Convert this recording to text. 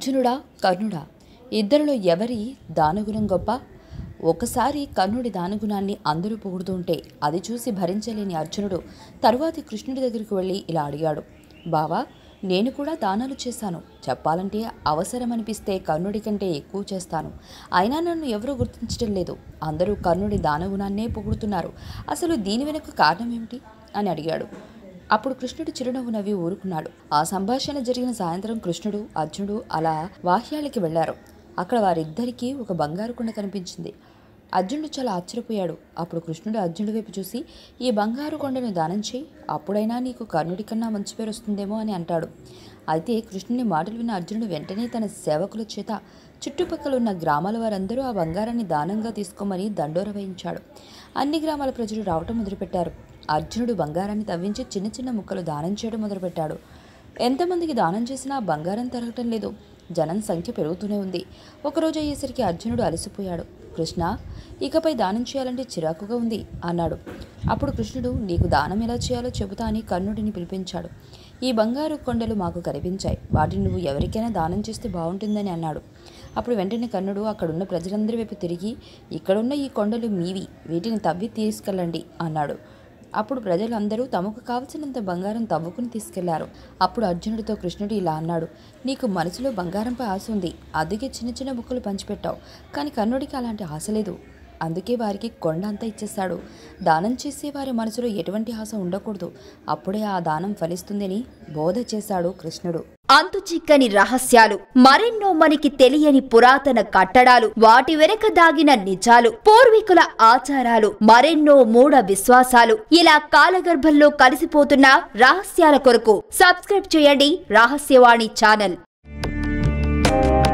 అర్జునుడా కర్ణుడా ఇద్దరిలో ఎవరి దానగుణం గొప్ప ఒకసారి కర్ణుడి దానగుణాన్ని అందరూ పొగుడుతూ ఉంటే అది చూసి భరించలేని అర్జునుడు తరువాతి కృష్ణుడి దగ్గరికి వెళ్ళి ఇలా అడిగాడు బావా నేను కూడా దానాలు చేశాను చెప్పాలంటే అవసరం అనిపిస్తే కర్ణుడి కంటే ఎక్కువ చేస్తాను అయినా నన్ను ఎవరూ గుర్తించడం లేదు అందరూ కర్ణుడి దానగుణాన్నే పొగుడుతున్నారు అసలు దీని వెనుక కారణం ఏమిటి అని అడిగాడు అప్పుడు కృష్ణుడు చిరునవ్వు నవ్వి ఊరుకున్నాడు ఆ సంభాషణ జరిగిన సాయంత్రం కృష్ణుడు అర్జునుడు అలా వాహ్యాలకి వెళ్లారు అక్కడ వారిద్దరికీ ఒక బంగారు కొండ కనిపించింది అర్జునుడు చాలా ఆశ్చర్యపోయాడు అప్పుడు కృష్ణుడు అర్జునుడి వైపు చూసి ఈ బంగారు కొండను దానం చేయి అప్పుడైనా నీకు కర్ణుడి కన్నా మంచి పేరు వస్తుందేమో అని అంటాడు అయితే కృష్ణుని మాటలు విన్న అర్జునుడు వెంటనే తన సేవకుల చేత చుట్టుపక్కల ఉన్న గ్రామాల వారందరూ ఆ బంగారాన్ని దానంగా తీసుకోమని దండోర వేయించాడు అన్ని గ్రామాల ప్రజలు రావటం మొదలుపెట్టారు అర్జునుడు బంగారాన్ని తవ్వించి చిన్న చిన్న ముక్కలు దానం చేయడం మొదలుపెట్టాడు ఎంతమందికి దానం చేసినా బంగారం తరగటం లేదు జనం సంఖ్య పెరుగుతూనే ఉంది ఒకరోజు అయ్యేసరికి అర్జునుడు అలసిపోయాడు కృష్ణ ఇకపై దానం చేయాలంటే చిరాకుగా ఉంది అన్నాడు అప్పుడు కృష్ణుడు నీకు దానం ఎలా చేయాలో చెబుతా అని కర్ణుడిని పిలిపించాడు ఈ బంగారు కొండలు మాకు కనిపించాయి వాటిని నువ్వు ఎవరికైనా దానం చేస్తే బాగుంటుందని అన్నాడు అప్పుడు వెంటనే కర్ణుడు అక్కడున్న ప్రజలందరి వైపు తిరిగి ఇక్కడున్న ఈ కొండలు మీవి వీటిని తవ్వి తీసుకెళ్ళండి అన్నాడు అప్పుడు ప్రజలందరూ తమకు కావలసినంత బంగారం తవ్వుకుని తీసుకెళ్లారు అప్పుడు అర్జునుడితో కృష్ణుడు ఇలా అన్నాడు నీకు మనసులో బంగారంపై ఆశ ఉంది అందుకే చిన్న చిన్న ముక్కలు పంచిపెట్టావు కానీ కర్ణుడికి అలాంటి ఆశ లేదు అందుకే వారికి కొండ అంతా ఇచ్చేశాడు దానం చేసే వారి మనసులో ఎటువంటి ఆశ ఉండకూడదు అప్పుడే ఆ దానం ఫలిస్తుందని బోధ చేశాడు కృష్ణుడు అంతు చిక్కని రహస్యాలు మరెన్నో మనకి తెలియని పురాతన కట్టడాలు వాటి వెనక దాగిన నిజాలు పూర్వీకుల ఆచారాలు మరెన్నో మూఢ విశ్వాసాలు ఇలా కాలగర్భంలో కలిసిపోతున్న రహస్యాల కొరకు సబ్స్క్రైబ్ చేయండి రహస్యవాణి ఛానల్